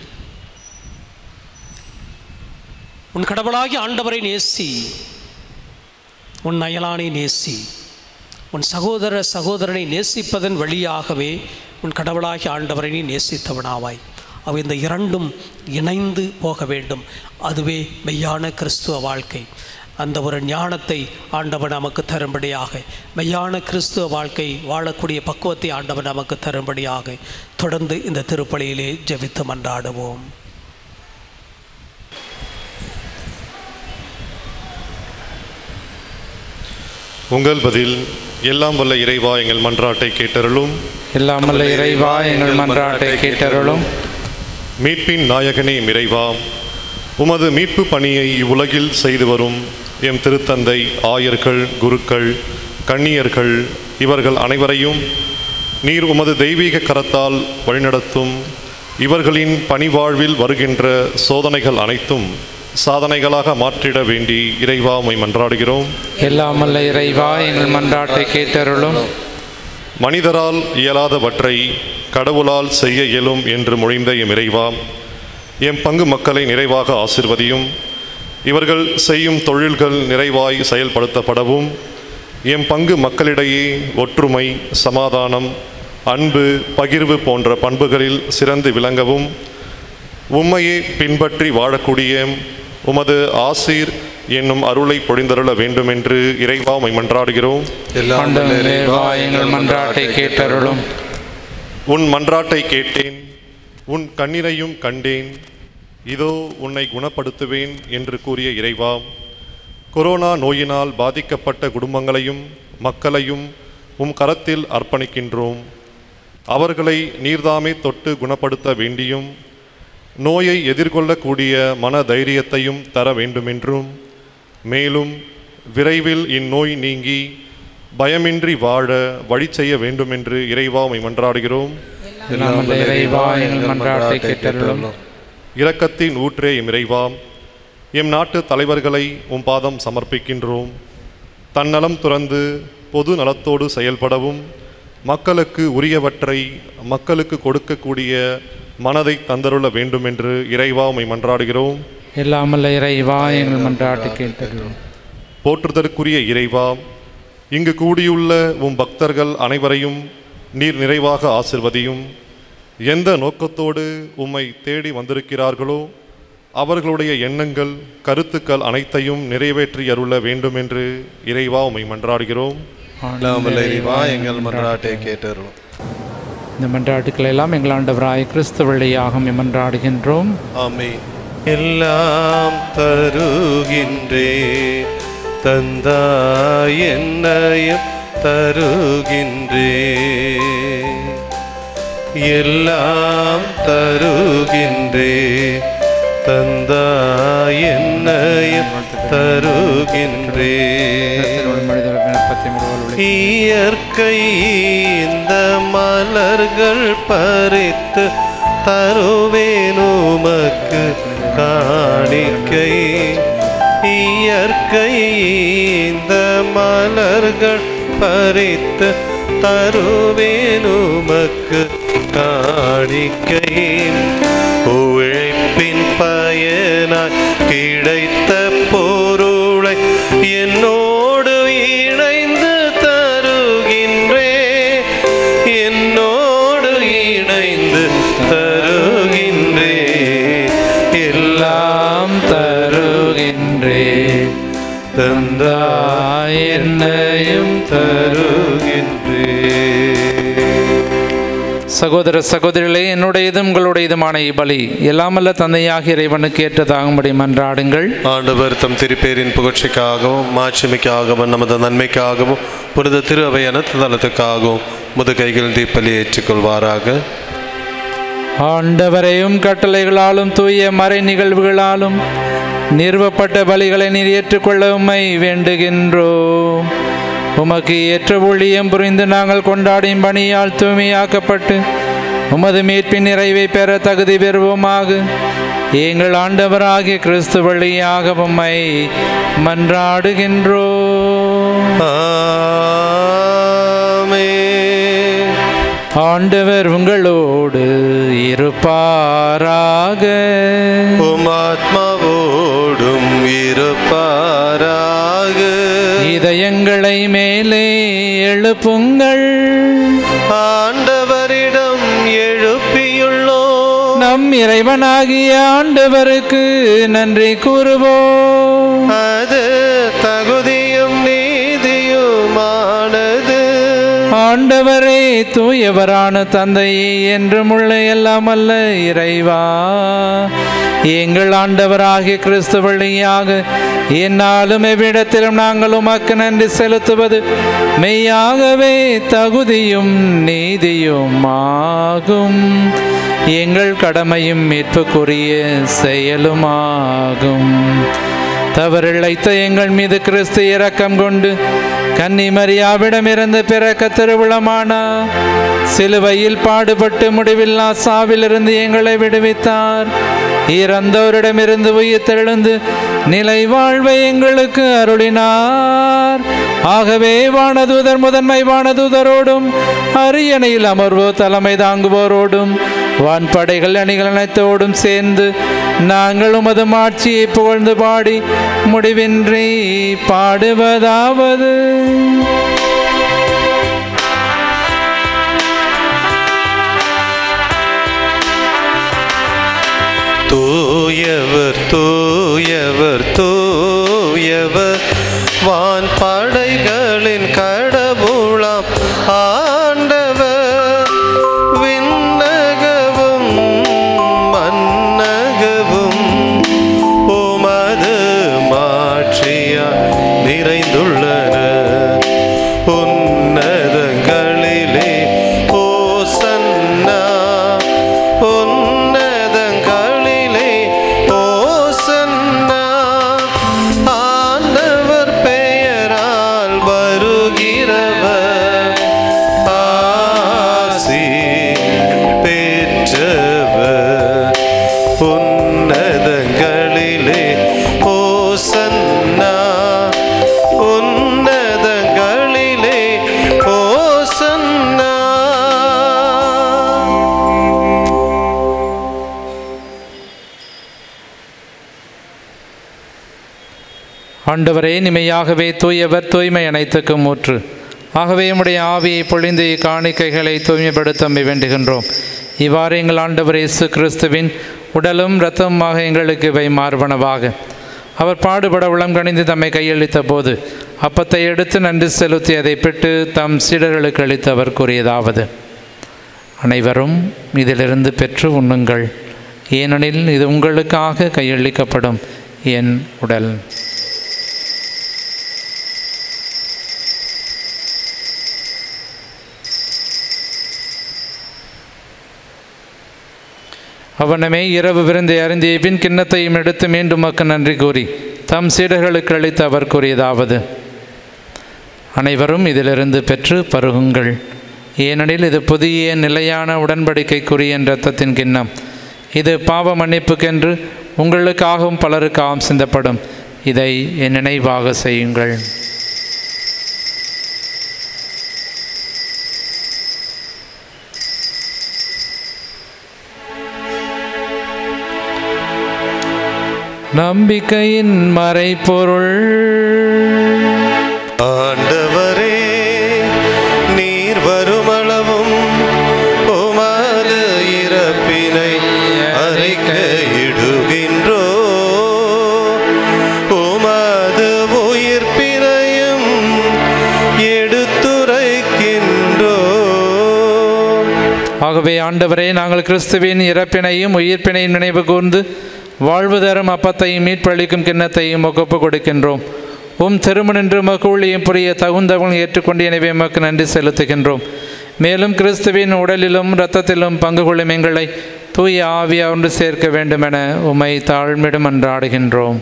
உன் கடவுளாகி ஆண்டவரை நேசி உன் அயலானை நேசி உன் சகோதர சகோதரனை நேசிப்பதன் வழியாகவே உன் கடவுளாகி ஆண்டவரை நீ நேசித்தவனாவாய் அவை இந்த இரண்டும் இணைந்து போக வேண்டும் அதுவே மெய்யான கிறிஸ்துவ வாழ்க்கை அந்த ஒரு ஞானத்தை ஆண்டவர் நமக்கு தரும்படியாக மெய்யான கிறிஸ்துவ வாழ்க்கை வாழக்கூடிய பக்குவத்தை ஆண்டவர் நமக்கு தரும்படியாக தொடர்ந்து இந்த திருப்பலியிலே ஜெபித்து மன்றாடுவோம் உங்கள் பதில் எல்லாம் வல்ல இறைவா எங்கள் மன்றாட்டை கேட்டருளும் எல்லாம் வல்ல இறைவா எங்கள் மன்றாட்டை கேட்டருளும் மீட்பின் நாயகனே இறைவா உமது மீட்பு பணியை இவ்வுலகில் செய்து வரும் எம் திருத்தந்தை ஆயர்கள் குருக்கள் கண்ணியர்கள் இவர்கள் அனைவரையும் நீர் உமது தெய்வீக கரத்தால் வழிநடத்தும் இவர்களின் பணிவாழ்வில் வருகின்ற சோதனைகள் அனைத்தும் சாதனைகளாக மாற்றிட வேண்டி இறைவா உம்மை மன்றாடுகிறோம் எல்லாம் வல்ல இறைவா எங்கள் மன்றாட்டை கேட்டருளும் மனிதரால் இயலாதவற்றை கடவுளால் செய்ய இயலும் என்று மொழிந்த எம் இறைவா எம் பங்கு மக்களை நிறைவாக ஆசிர்வதியும் இவர்கள் செய்யும் தொழில்கள் நிறைவாய் செயல்படுத்தப்படவும் எம் பங்கு மக்களிடையே ஒற்றுமை சமாதானம் அன்பு பகிர்வு போன்ற பண்புகளில் சிறந்து விளங்கவும் உம்மையே பின்பற்றி வாழக்கூடிய உமது ஆசீர் என்னும் அருளை பொழிந்தருள வேண்டுமென்று இறைவா உம்மை மன்றாடுகிறோம் ஆண்டவரே, இறைவா எங்கள் மன்றாட்டை கேட்டருளும் உன் மன்றாட்டை கேட்டேன் உன் கண்ணீரையும் கண்டேன் இதோ உன்னை குணப்படுத்துவேன் என்று கூறிய இறைவா கொரோனா நோயினால் பாதிக்கப்பட்ட குடும்பங்களையும் மக்களையும் உம் கரத்தில் அர்ப்பணிக்கின்றோம் அவர்களை நீர்தாமே தொட்டு குணப்படுத்த வேண்டியும் நோயை எதிர்கொள்ளக்கூடிய மன தைரியத்தையும் தர வேண்டுமென்றும் மேலும் விரைவில் இந்நோய் நீங்கி பயமின்றி வாழ வழி செய்ய வேண்டுமென்று இறைவா உம்மை மன்றாடுகிறோம் எல்லாம் வல்ல இறைவா எங்கள் மன்றாட்டை கேட்டருளும் இரக்கத்தின் ஊற்றே எம் இறைவா எம் நாட்டு தலைவர்களை உம் பாதம் சமர்ப்பிக்கின்றோம் தன்னலம் துறந்து பொது நலத்தோடு செயல்படவும் மக்களுக்கு உரியவற்றை மக்களுக்கு கொடுக்கக்கூடிய மனதை தந்தருள வேண்டுமென்று இறைவா உம்மை மன்றாடுகிறோம் எல்லாம் வல்ல இறைவா எங்கள் மன்றாட்டை கேட்டருளும் போற்றுதற்குரிய இறைவா இங்கு கூடியுள்ள உம் பக்தர்கள் அனைவரையும் நீர் நிறைவாக ஆசிர்வதியும் எந்த நோக்கத்தோடு உம்மை தேடி வந்திருக்கிறார்களோ அவர்களுடைய எண்ணங்கள் கருத்துக்கள் அனைத்தையும் நிறைவேற்றி அருள வேண்டும் என்று இறைவா உம்மை மன்றாடுகிறோம் எல்லாம் வல்ல இறைவா எங்கள் மன்றாட்டை கேட்டருளும் இந்த மன்றாட்டுக்களை எல்லாம் எங்கள் ஆண்டவராய் கிறிஸ்து வழியாக மன்றாடுகின்றோம் ஆமென் எல்லாம் தருகின்றே தந்தாய் என்னையும் தருகின்றே எல்லாம் தருகின்றே தந்தாய் என்னையும் தருகின்றே மனிதர்கள் விண்ணப்பத்தை முழுவதும் இயற்கை இந்த மலர்கள் பறித்து தருவேன் உமக்கு காணிக்கை இயற்கை இந்த மலர்கள் பறித்து தருவேன் உமக்கு காணிக்கை உழைப்பின் பயனாய் கிடைத்த பொருளை என்னோடு இணைந்து தருகின்றே என்னோடு இணைந்து தருகின்றே எல்லாம் தருகின்றே தந்தாய் என்னையும் தருகின்றே சகோதர சகோதரிகளே என்னுடையதும் உங்களுடையதுமான இபலி எல்லாமல்ல தந்தையாக இறைவனுக்கு ஏற்றதாகும்படி மன்றாடுங்கள் ஆண்டவர் தம் திருப்பேரின் புகழ்ச்சிக்காகவும் மாட்சிமைக்காகவும் நமது நன்மைக்காகவும் புனித திரு அவை அனைத்து தளத்துக்காகவும் முது கைகள் தீப்பலி ஏற்றுக்கொள்வாராக ஆண்டவரையும் கட்டளைகளாலும் தூய மறை நிகழ்வுகளாலும் நிறுவப்பட்ட பலிகளை நீர் ஏற்றுக்கொள்ள உம்மை வேண்டுகின்றோம் உமக்கு ஏற்ற ஊழியம் புரிந்து நாங்கள் கொண்டாடும் பணியால் தூய்மையாக்கப்பட்டு உமது மீட்பின் நிறைவை பெற தகுதி பெறுவோமாக எங்கள் ஆண்டவராகிய கிறிஸ்து வழியாக உம்மை மன்றாடுகின்றோம் ஆமென். ஆண்டவர் உங்களோடு இருப்பாராக உம் ஆத்மாவோடும் இருப்பாராக இதயங்களை மேலே எழுப்புங்கள் ஆண்டவரிடம் எழுப்பியுள்ளோம் நம் இறைவனாகிய ஆண்டவருக்கு நன்றி கூறுவோம் அது தகுதியும் நீதியுமானது ஆண்டவரே தூயவரான தந்தையே என்றும் உள்ள எல்லாம் அல்ல இறைவா எங்கள் ஆண்டவராகிய கிறிஸ்து வழியாக என்னாலும் எவ்விடத்திலும் நாங்கள் உமக்கு நன்றி செலுத்துவது மெய்யாகவே தகுதியும் நீதியும் ஆகும் எங்கள் கடமையும் மீட்புக்குரிய செயலுமாகும் தவறிழைத்த எங்கள் மீது கிறிஸ்து இரக்கம் கொண்டு கன்னி மரியாவிடமிருந்து பிறக்க திருவிழமானா சிலுவையில் பாடுபட்டு முடிவில்லா சாவிலிருந்து எங்களை விடுவித்தார் இறந்தோரிடமிருந்து உயிர் தெழுந்து நிலை வாழ்வை எங்களுக்கு அருளினார் ஆகவே வானதூதர் முதன்மை வானதூதரோடும் அரியணையில் அமர்வோ தலைமை தாங்குவோரோடும் வான்படைகள் அணிகள் அனைத்தோடும் சேர்ந்து நாங்கள் உமது மாட்சியை புகழ்ந்து பாடி முடிவின்றி பாடுவதாவது தூயவர் தூயவர் தூயவர் வான் படைகளின் கடவுளாம் ஆண்டவர் விண்ணகமும் ஆண்டவரே நிமையாகவே தூயவர் தூய்மை அனைத்துக்கும் ஊற்று ஆகவே உம்முடைய ஆவியை பொழிந்து காணிக்கைகளை தூய்மைப்படுத்த வேண்டுகின்றோம் இவ்வாறு எங்கள் ஆண்டவர் இயேசு கிறிஸ்துவின் உடலும் இரத்தமுமாக எங்களுக்கு இவை மார்பனவாக அவர் பாடுபட உளம் கணிந்து தம்மை கையளித்த போது அப்பத்தை எடுத்து நன்றி செலுத்தி அதை பெற்று தம் சீடர்களுக்கு அளித்து அவர் கூறியதாவது அனைவரும் இதிலிருந்து பெற்று உண்ணுங்கள் ஏனெனில் இது உங்களுக்காக கையளிக்கப்படும் என் உடல் அவனமே இரவு விருந்தை அருந்திய பின் கிண்ணத்தையும் எடுத்து மீண்டும் மக்கு நன்றி கூறி தம் சீடர்களுக்கு அளித்து அவர் கூறியதாவது அனைவரும் இதிலிருந்து பெற்று பருகுங்கள் ஏனெனில் இது புதிய நிலையான உடன்படிக்கைக்குரிய இரத்தத்தின் கிண்ணம் இது பாவ மன்னிப்புக்கென்று உங்களுக்காகவும் பலருக்காகவும் சிந்தப்படும் இதை என் நினைவாக செய்யுங்கள் நம்பிக்கையின் மறைப்பொருள் ஆண்டவரே நீர் வருமளவும் உமது இறப்பினை அறிக்கையிடுகின்றோ உமது உயிர்ப்பினையும் எடுத்துரைக்கின்றோ ஆகவே ஆண்டவரே நாங்கள் கிறிஸ்துவின் இறப்பினையும் உயிர்ப்பினையும் நினைவு கூர்ந்து வாழ்வு தரும் அப்பத்தையும் மீட்பளிக்கும் கிண்ணத்தையும் ஒப்பு கொடுக்கின்றோம் உம் திருமணின்று மக்கூழியும் புரிய தகுந்தவன் ஏற்றுக்கொண்டு எனவே எமக்கு நன்றி செலுத்துகின்றோம் மேலும் கிறிஸ்துவின் உடலிலும் இரத்தத்திலும் பங்கு கொள்ளும் எங்களை தூய ஆவியா ஒன்று சேர்க்க வேண்டுமென உம்மை தாழ்மிடம் அன்றாடுகின்றோம்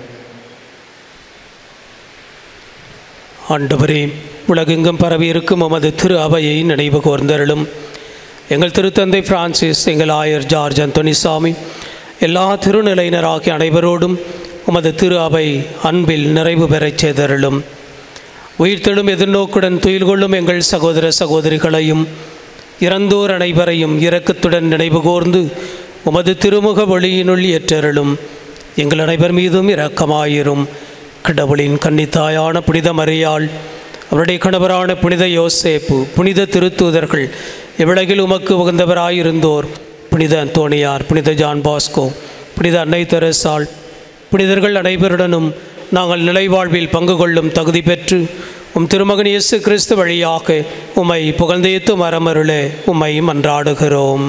ஆண்டவரே உலகெங்கும் பரவியிருக்கும் உமது திரு அவையை நினைவு கூர்ந்தருளும் எங்கள் திருத்தந்தை பிரான்சிஸ் எங்கள் ஆயர் ஜார்ஜ் அந்தோனிசாமி எல்லா திருநிலையினராகிய அனைவரோடும் உமது திரு அவை அன்பில் நிறைவு பெறச் செய்தருளும் உயிர்த்தெழும் எதிர்நோக்குடன் துயில் கொள்ளும் எங்கள் சகோதர சகோதரிகளையும் இறந்தோர் அனைவரையும் இரக்கத்துடன் நினைவு கூர்ந்து உமது திருமுக ஒளியினுள் ஏற்றருளும் எங்கள் அனைவர் மீதும் இரக்கமாயிரும் கடவுளின் கன்னித்தாயான புனித மரியாள் அவருடைய கணவரான புனித யோசேப்பு புனித திருத்தூதர்கள் இவ்வுலகில் உமக்கு உகந்தவராயிருந்தோர் புனித அந்தோணியார் புனித ஜான் பாஸ்கோ புனித அன்னை தெரசாள் புனிதர்கள் அனைவருடனும் நாங்கள் நிலைவாழ்வில் பங்கு கொள்ளும் தகுதி பெற்று உம் திருமகன் இயேசு கிறிஸ்து வழியாக உம்மை புகழ்ந்தேத்து மரமருளே உம்மை மன்றாடுகிறோம்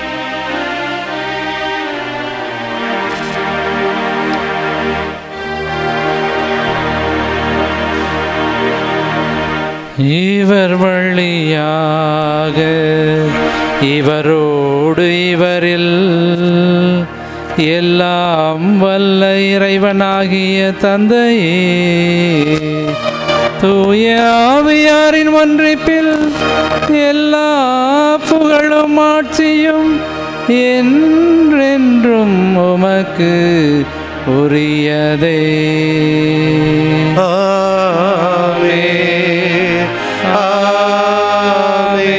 இவர் வழியாக இவரோடு இவரில் எல்லாம் வல்ல இறைவனாகிய தந்தையே தூய ஆவியாரின் ஒன்றிப்பில் எல்லா புகழும் ஆட்சியும் என்றென்றும் உமக்கு உரியதே ஆமே ஆமே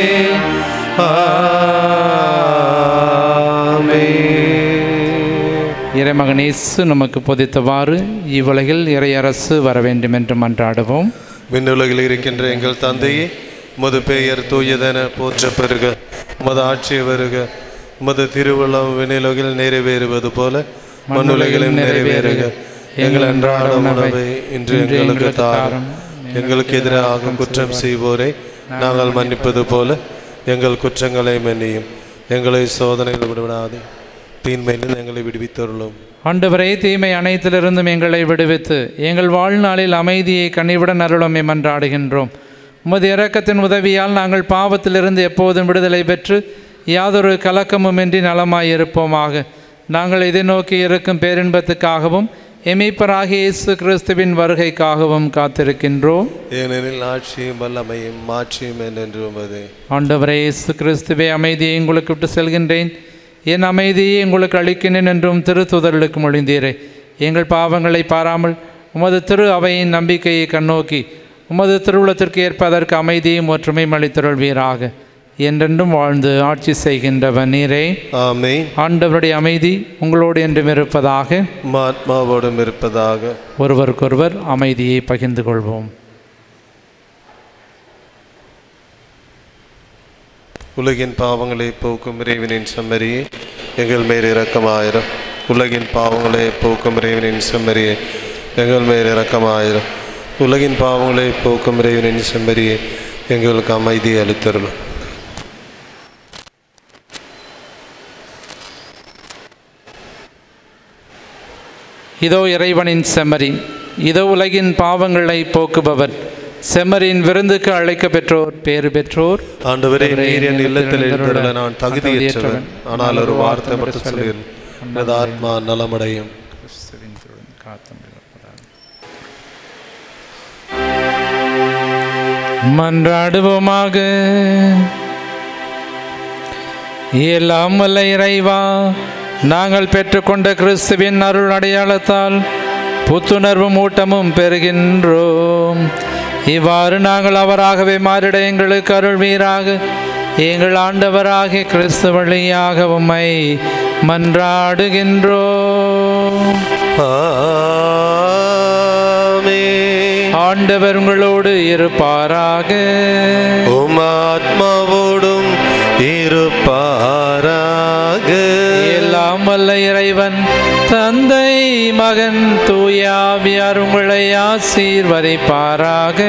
ஆமே இறைமகன் இயேசு நமக்கு பொதித்தவாறு இவ்வுலகில் இறையரசு வர வேண்டும் என்று மன்றாடுவோம் விண்ணுலகில் இருக்கின்ற எங்கள் தந்தையே உமது பெயர் தூயதென போற்ற பெறுக உமது ஆட்சி வருக உமது திருவுள்ளம் விண்ணுலகில் நிறைவேறுவது போல மண்ணுலகிலும் நிறைவேறுக எங்கள் அன்றாட உணவை இன்று எங்களுக்கு தாரும் எங்களுக்கு எதிராக குற்றம் செய்வோரை நாங்கள் மன்னிப்பது போல எங்கள் குற்றங்களை மன்னியும் எங்களை சோதனையில் விடுவிடாதே தீன்மையிலிருந்து எங்களை விடுவித்தருளும் ஆண்டவரே தீமை அனைத்திலிருந்தும் எங்களை விடுவித்து எங்கள் வாழ்நாளில் அமைதியை கனிவுடன் அருளமை மன்றாடுகின்றோம் உமது இரக்கத்தின் உதவியால் நாங்கள் பாவத்திலிருந்து எப்போதும் விடுதலை பெற்று யாதொரு கலக்கமுமின்றி நலமாயிருப்போமாக நாங்கள் இதை நோக்கி இருக்கும் பேரின்பத்துக்காகவும் எமீப்பராகிய இயேசு கிறிஸ்துவின் வருகைக்காகவும் காத்திருக்கின்றோம் ஏனெனில் ஆட்சியும் வல்லமையும் மாட்சியும் என்றென்று உமது ஆண்டவரே இயேசு கிறிஸ்துவே அமைதியை உங்களுக்கு விட்டு செல்கின்றேன் என் அமைதியை உங்களுக்கு அளிக்கின்றேன் என்றும் திருத்துதர்களுக்கு மொழிந்தீரே எங்கள் பாவங்களை பாராமல் உமது திரு அவையின் நம்பிக்கையை கண்ணோக்கி உமது திருவுளத்திற்கு ஏற்ப அதற்கு அமைதியும் ஒற்றுமையும் அளித்தருள்வீராக என்றென்றும் வாழ்ந்து ஆட்சி செய்கின்றவர் நீரே ஆமென் ஆண்டவருடைய அமைதி உங்களோடு என்றும் இருப்பதாக ஆத்மாவோடும் இருப்பதாக ஒருவருக்கொருவர் அமைதியை பகிர்ந்து கொள்வோம் உலகின் பாவங்களை போக்கும் இறைவனின் செம்மறியே எங்கள் மேல் இரக்கமாயிரம் உலகின் பாவங்களை போக்கும் இறைவனின் செம்மறியே எங்கள் மேல் இரக்கமாயிரம் உலகின் பாவங்களை போக்கும் இறைவனின் செம்மறியே எங்களுக்கு அமைதி அளித்தருளும் இதோ இறைவனின் செம்மறி இதோ உலகின் பாவங்களை போக்குபவர் செம்மறியின் விருந்துக்கு அழைக்க பெற்றோர் பேறு பெற்றோர் ஆண்டவரே நீர் என் இல்லத்தில் எழுந்தருள நான் தகுதியற்றவன் ஆனால் ஒரு வார்த்தை மட்டும் சொல்லுங்கள் எனது ஆத்மா நலமடையும் மன்றாடுவோமாக எல்லாம் வல்ல இறைவா நாங்கள் பெற்றுக்கொண்ட கிறிஸ்துவின் அருள் அடையாளத்தால் புத்துணர்வும் ஊட்டமும் பெறுகின்றோம் இவ்வாறு நாங்கள் அவராகவே மாறிட எங்களுக்கு அருள்வீராக எங்கள் ஆண்டவராகிய கிறிஸ்து வழியாக உம்மை மன்றாடுகின்றோம் ஆமென். ஆண்டவர் உங்களோடு இருப்பாராக உம் ஆத்மாவோடும் இருப்பாராக எல்லாம் வல்ல இறைவன் தந்தை மகன் தூயாவியார் உங்களை ஆசீர்வதிப்பாராக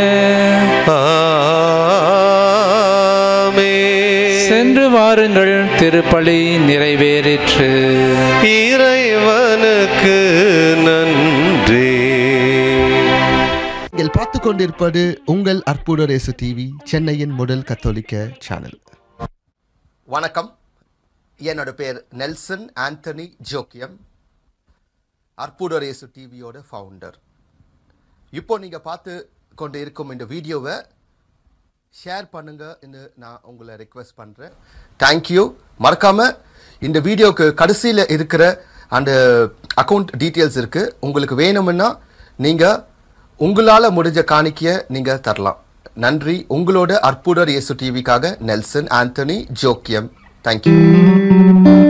ஆமென். சென்று வாருங்கள் திருப்பலி நிறைவேறிற்று இறைவனுக்கு நன்றி நீங்கள் பார்த்து கொண்டிருப்பது உங்கள் அற்புதர் இயேசு டிவி சென்னையின் முதல் கத்தோலிக்க சேனல் வணக்கம் என்னோட பேர் நெல்சன் ஆண்டனி ஜோக்கியம் அற்புதரேசு டிவியோட ஃபவுண்டர் இப்போ நீங்கள் பார்த்து கொண்டு இருக்கும் இந்த வீடியோவை ஷேர் பண்ணுங்க நான் உங்களை ரெக்வெஸ்ட் பண்ணுறேன் தேங்க்யூ மறக்காம இந்த வீடியோக்கு கடைசியில் இருக்கிற அந்த அக்கௌண்ட் டீட்டெயில்ஸ் இருக்கு உங்களுக்கு வேணும்னா நீங்கள் உங்களால் முடிஞ்ச காணிக்கையை நீங்கள் தரலாம் நன்றி உங்களோட அற்புதர் இயேசு டிவிக்காக நெல்சன் ஆண்டனி ஜோக்கியம் தேங்க்யூ